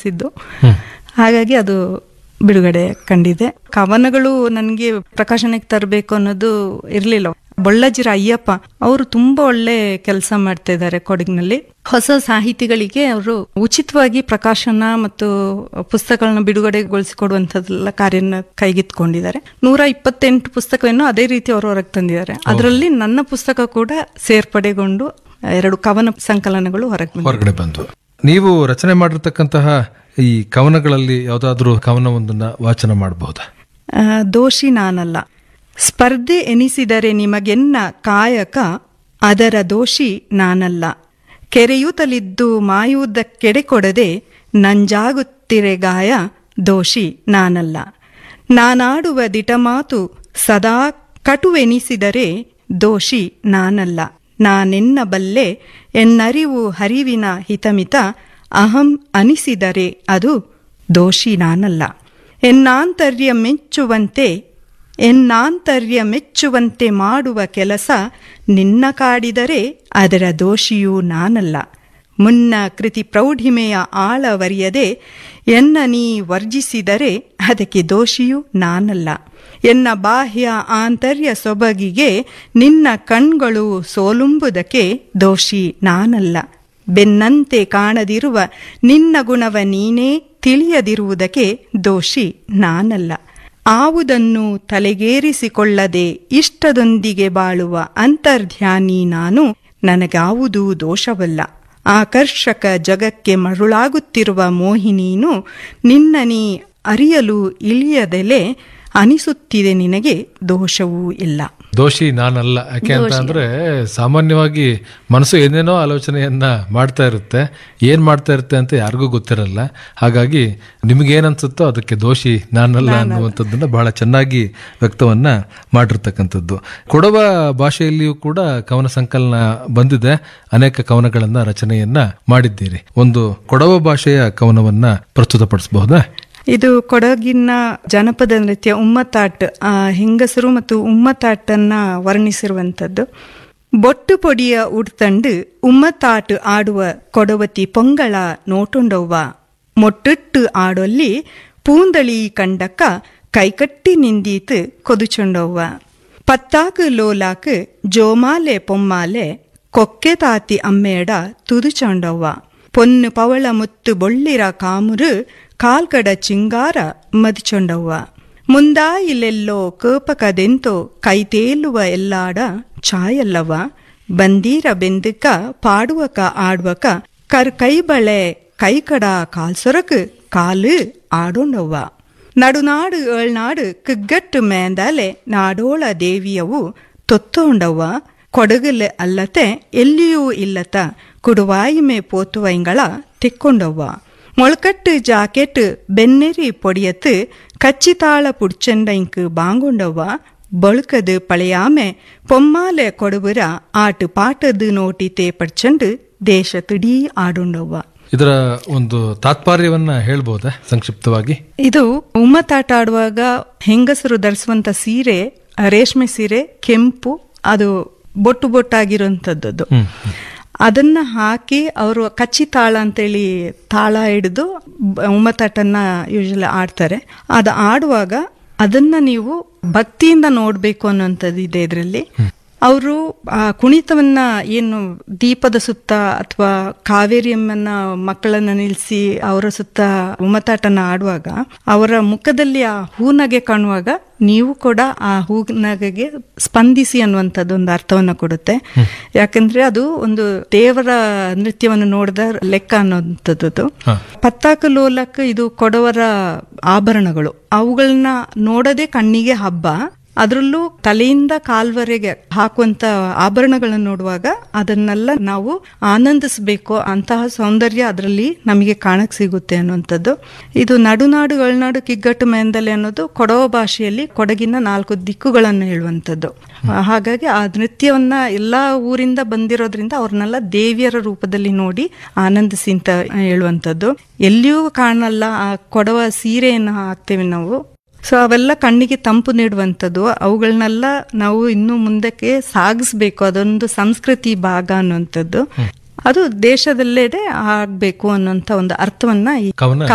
ಅನಿಸಿದ್ದು ಹಾಗಾಗಿ ಅದು ಬಿಡುಗಡೆ ಕಂಡಿದೆ ಕವನಗಳು ನನಗೆ ಪ್ರಕಾಶನಕ್ಕೆ ತರಬೇಕು ಅನ್ನೋದು ಇರಲಿಲ್ಲ ಬೊಳ್ಳಜಿರ ಅಯ್ಯಪ್ಪ ಅವರು ತುಂಬಾ ಒಳ್ಳೆ ಕೆಲಸ ಮಾಡ್ತಾ ಇದ್ದಾರೆ ಕೊಡಗಿನಲ್ಲಿ ಹೊಸ ಸಾಹಿತಿಗಳಿಗೆ ಅವರು ಉಚಿತವಾಗಿ ಪ್ರಕಾಶನ ಮತ್ತು ಪುಸ್ತಕಗಳನ್ನ ಬಿಡುಗಡೆಗೊಳಿಸಿಕೊಡುವಂಥದ್ದೆಲ್ಲ ಕಾರ್ಯನ ಕೈಗೆತ್ಕೊಂಡಿದ್ದಾರೆ ನೂರ ಇಪ್ಪತ್ತೆಂಟು ಪುಸ್ತಕವನ್ನು ಅದೇ ರೀತಿ ಅವರು ಹೊರಗೆ ತಂದಿದ್ದಾರೆ ಅದರಲ್ಲಿ ನನ್ನ ಪುಸ್ತಕ ಕೂಡ ಸೇರ್ಪಡೆಗೊಂಡು ಎರಡು ಕವನ ಸಂಕಲನಗಳು ಹೊರಗೆ ಬಂದಿವೆ ಹೊರಗಡೆ ಬಂತು ನೀವು ರಚನೆ ಮಾಡಿರ್ತಕ್ಕಂತಹ ಈ ಕವನಗಳಲ್ಲಿ ಯಾವುದಾದ್ರೂ ಕವನವೊಂದನ್ನ ವಾಚನ ಮಾಡಬಹುದಾ ಆ, ದೋಷಿ ನಾನಲ್ಲ ಸ್ಪರ್ಧೆ ಎನಿಸಿದರೆ ನಿಮಗೆನ್ನ ಕಾಯಕ ಅದರ ದೋಷಿ ನಾನಲ್ಲ ಕೆರೆಯುತ್ತಲಿದ್ದು ಮಾಯುವುದಕ್ಕೆಡೆ ಕೊಡದೆ ನಂಜಾಗುತ್ತಿರೆ ಗಾಯ ದೋಷಿ ನಾನಲ್ಲ ನಾನಾಡುವ ದಿಟಮಾತು ಸದಾ ಕಟುವೆನಿಸಿದರೆ ದೋಷಿ ನಾನಲ್ಲ ನಾನೆನ್ನಬಲ್ಲೆ ಎನ್ನರಿವು ಹರಿವಿನ ಹಿತಮಿತ ಅಹಂ ಅನಿಸಿದರೆ ಅದು ದೋಷಿ ನಾನಲ್ಲ ಎನ್ನಾಂತರ್ಯ ಮೆಚ್ಚುವಂತೆ ಎನ್ನಾಂತರ್ಯ ಮೆಚ್ಚುವಂತೆ ಮಾಡುವ ಕೆಲಸ ನಿನ್ನ ಕಾಡಿದರೆ ಅದರ ದೋಷಿಯೂ ನಾನಲ್ಲ ಮುನ್ನ ಕೃತಿ ಪ್ರೌಢಿಮೆಯ ಆಳವರಿಯದೆ ಎನ್ನ ನೀ ವರ್ಜಿಸಿದರೆ ಅದಕ್ಕೆ ದೋಷಿಯೂ ನಾನಲ್ಲ ಎನ್ನ ಬಾಹ್ಯ ಆಂತರ್ಯ ಸೊಬಗಿಗೆ ನಿನ್ನ ಕಣ್ಗಳು ಸೋಲುಂಬುದಕ್ಕೆ ದೋಷಿ ನಾನಲ್ಲ ಬೆನ್ನಂತೆ ಕಾಣದಿರುವ ನಿನ್ನ ಗುಣವ ನೀನೇ ತಿಳಿಯದಿರುವುದಕ್ಕೆ ದೋಷಿ ನಾನಲ್ಲ ಆವುದನ್ನು ತಲೆಗೇರಿಸಿಕೊಳ್ಳದೆ ಇಷ್ಟದೊಂದಿಗೆ ಬಾಳುವ ಅಂತರ್ಧ್ಯಾನಿ ನಾನು ನನಗಾವುದೂ ದೋಷವಲ್ಲ ಆಕರ್ಷಕ ಜಗಕ್ಕೆ ಮರುಳಾಗುತ್ತಿರುವ ಮೋಹಿನೀನು ನಿನ್ನ ನೀ ಅರಿಯಲು ಇಳಿಯದೆಲೆ ಅನಿಸುತ್ತಿದೆ ನಿನಗೆ ದೋಷವೂ ಇಲ್ಲ ದೋಷಿ ನಾನಲ್ಲ ಯಾಕೆ ಅಂತ ಅಂದ್ರೆ ಸಾಮಾನ್ಯವಾಗಿ ಮನಸ್ಸು ಏನೇನೋ ಆಲೋಚನೆಯನ್ನ ಮಾಡ್ತಾ ಇರುತ್ತೆ ಏನ್ ಮಾಡ್ತಾ ಇರುತ್ತೆ ಅಂತ ಯಾರಿಗೂ ಗೊತ್ತಿರಲ್ಲ ಹಾಗಾಗಿ ನಿಮ್ಗೇನ್ ಅನ್ಸುತ್ತೋ ಅದಕ್ಕೆ ದೋಷಿ ನಾನಲ್ಲ ಅನ್ನುವಂಥದ್ದನ್ನ ಬಹಳ ಚೆನ್ನಾಗಿ ವ್ಯಕ್ತವನ್ನ ಮಾಡಿರ್ತಕ್ಕಂಥದ್ದು ಕೊಡವ ಭಾಷೆಯಲ್ಲಿಯೂ ಕೂಡ ಕವನ ಸಂಕಲನ ಬಂದಿದೆ ಅನೇಕ ಕವನಗಳನ್ನ ರಚನೆಯನ್ನ ಮಾಡಿದ್ದೀರಿ ಒಂದು ಕೊಡವ ಭಾಷೆಯ ಕವನವನ್ನ ಪ್ರಸ್ತುತಪಡಿಸಬಹುದಾ ಇದು ಕೊಡಗಿನ ಜನಪದ ನೃತ್ಯ ಉಮ್ಮತಾಟ್ ಆ, ಹೆಂಗಸರು ಮತ್ತು ಉಮ್ಮತಾಟನ್ನ ವರ್ಣಿಸಿರುವಂಥದ್ದು ಬೊಟ್ಟು ಪೊಡಿಯ ಉಡ್ತಂಡು ಉಮ್ಮತಾಟ್ ಆಡುವ ಕೊಡವತಿ ಪೊಂಗಳ ನೋಟುಂಡವ್ವ ಮೊಟ್ಟಿಟ್ಟು ಆಡೊಲ್ಲಿ ಪೂಂದಳಿ ಕಂಡಕ್ಕ ಕೈಕಟ್ಟಿ ನಿಂದೀತು ಕೊದುಚೊಂಡವ್ವ ಪತ್ತಾಕು ಲೋಲಾಕ್ ಜೋಮಾಲೆ ಪೊಮ್ಮಾಲೆ ಕೊಕ್ಕೆ ತಾತಿ ಅಮ್ಮೇಡ ತುದುಚೊಂಡವ್ವ ಪೊನ್ನು ಪವಳ ಮುತ್ತು ಬೊಳ್ಳಿರ ಕಾಮುರು ಕಾಲ್ಕಡ ಚಿಂಗಾರ ಮದಿಚೊಂಡವ್ವ ಮುಂದಾ ಇಲ್ಲೆಲ್ಲೋ ಕೋಪಕದೆಂತೋ ಕೈ ತೇಲುವ ಎಲ್ಲಾಡ ಛಾಯಲ್ಲವ ಬಂದೀರ ಬೆಂದಕ ಪಾಡುವಕ ಆಡುವಕ ಕರ್ ಕೈಬಳೆ ಕೈಕಡ ಕಾಲ್ಸೊರಕು ಕಾಲು ಆಡೋಂಡವ್ವ ನಡುನಾಡು ಏಳ್ನಾಡು ಕುಗ್ಗಟ್ಟು ಮೇಂದಲೆ ನಾಡೋಳ ದೇವಿಯವು ತೊತ್ತೋಂಡವ್ವ ಕೊಡಗಲೆ ಅಲ್ಲತೆ ಎಲ್ಲಿಯೂ ಇಲ್ಲತ ಕುಡುವಾಯಿಮೆ ಪೋತುವೈಂಗಳ ತೆಕ್ಕೊಂಡವ್ವ ಮೊಳಕಟ್ಟು ಜಾಕೆಟ್ ಬೆನ್ನೆರಿ பொடியத்து கச்சித்தாள புடிச்சண்டைக்கு பாங்குண்டவ ಬಳುಕದು ಪಳೆಯಾಮೆ ಪೊಮ್ಮಾಲೆ ಕೊಡುವುರ ಆಟು ಪಾಟದು ನೋಟಿತೆ ಪಡ್ಚಂಡು ದೇಶ ತುಡೀ ಆಡುಂಡವ್ವ ಇದರ ಒಂದು ತಾತ್ಪರ್ಯವನ್ನ ಹೇಳ್ಬೋದಾ ಸಂಕ್ಷಿಪ್ತವಾಗಿ ಇದು ಉಮ್ಮತ್ತಾಟ ಆಡುವಾಗ ಹೆಂಗಸರು ಧರಿಸುವಂತ ಸೀರೆ ರೇಷ್ಮೆ ಸೀರೆ ಕೆಂಪು ಅದು ಬೊಟ್ಟು ಬೊಟ್ಟಾಗಿರುವಂಥದ್ದು ಅದನ್ನ ಹಾಕಿ ಅವರು ಕಚ್ಚಿ ತಾಳ ಅಂತೇಳಿ ತಾಳ ಹಿಡಿದು ಬ- ಉಮ್ಮತ್ತಾಟನ್ನ ಯೂಶಲಿ ಆಡ್ತಾರೆ ಅದು ಆಡುವಾಗ ಅದನ್ನ ನೀವು ಭಕ್ತಿಯಿಂದ ನೋಡ್ಬೇಕು ಅನ್ನೋಂಥದ್ದು ಇದೆ ಇದರಲ್ಲಿ ಅವರು ಆ ಕುಣಿತವನ್ನ ಏನು ದೀಪದ ಸುತ್ತ ಅಥವಾ ಕಾವೇರಿಯಮ್ಮನ ಮಕ್ಕಳನ್ನ ನಿಲ್ಲಿಸಿ ಅವರ ಸುತ್ತ ಉಮ್ಮತಾಟನ ಆಡುವಾಗ ಅವರ ಮುಖದಲ್ಲಿ ಆ ಹೂನಗೆ ಕಾಣುವಾಗ ನೀವು ಕೂಡ ಆ ಹೂನಗೆಗೆ ಸ್ಪಂದಿಸಿ ಅನ್ನುವಂಥದ್ದು ಒಂದು ಅರ್ಥವನ್ನ ಕೊಡುತ್ತೆ ಯಾಕಂದ್ರೆ ಅದು ಒಂದು ದೇವರ ನೃತ್ಯವನ್ನು ನೋಡಿದ ಲೆಕ್ಕ ಅನ್ನುವಂಥದ್ದು ಪತ್ತಾಕ ಲೋಲಕ್ ಇದು ಕೊಡವರ ಆಭರಣಗಳು ಅವುಗಳನ್ನ ನೋಡದೆ ಕಣ್ಣಿಗೆ ಹಬ್ಬ ಅದರಲ್ಲೂ ತಲೆಯಿಂದ ಕಾಲ್ವರೆಗೆ ಹಾಕುವಂತ ಆಭರಣಗಳನ್ನು ನೋಡುವಾಗ ಅದನ್ನೆಲ್ಲ ನಾವು ಆನಂದಿಸಬೇಕು ಅಂತಹ ಸೌಂದರ್ಯ ಅದರಲ್ಲಿ ನಮಗೆ ಕಾಣಕ್ ಸಿಗುತ್ತೆ ಅನ್ನುವಂಥದ್ದು ಇದು ನಡುನಾಡು ಒಳನಾಡು ಕಿಗ್ಗಟ್ಟು ಮೇಂದಲೆ ಅನ್ನೋದು ಕೊಡವ ಭಾಷೆಯಲ್ಲಿ ಕೊಡಗಿನ ನಾಲ್ಕು ದಿಕ್ಕುಗಳನ್ನು ಹೇಳುವಂಥದ್ದು ಹಾಗಾಗಿ ಆ ನೃತ್ಯವನ್ನ ಎಲ್ಲಾ ಊರಿಂದ ಬಂದಿರೋದ್ರಿಂದ ಅವ್ರನ್ನೆಲ್ಲ ದೇವಿಯರ ರೂಪದಲ್ಲಿ ನೋಡಿ ಆನಂದಿಸಿ ಅಂತ ಹೇಳುವಂಥದ್ದು ಎಲ್ಲಿಯೂ ಕಾಣಲ್ಲ ಆ ಕೊಡವ ಸೀರೆಯನ್ನು ಹಾಕ್ತೇವೆ ನಾವು ಸೊ ಅವೆಲ್ಲ ಕಣ್ಣಿಗೆ ತಂಪು ನೀಡುವಂಥದ್ದು ಅವುಗಳನ್ನೆಲ್ಲ ನಾವು ಇನ್ನು ಮುಂದಕ್ಕೆ ಸಾಗಿಸ್ಬೇಕು ಅದೊಂದು ಸಂಸ್ಕೃತಿ ಭಾಗ ಅನ್ನುವಂಥದ್ದು ಅದು ದೇಶದಲ್ಲೆಡೆ ಆಗ್ಬೇಕು ಅನ್ನೋಂಥ ಒಂದು ಅರ್ಥವನ್ನ ಈ ಕವನ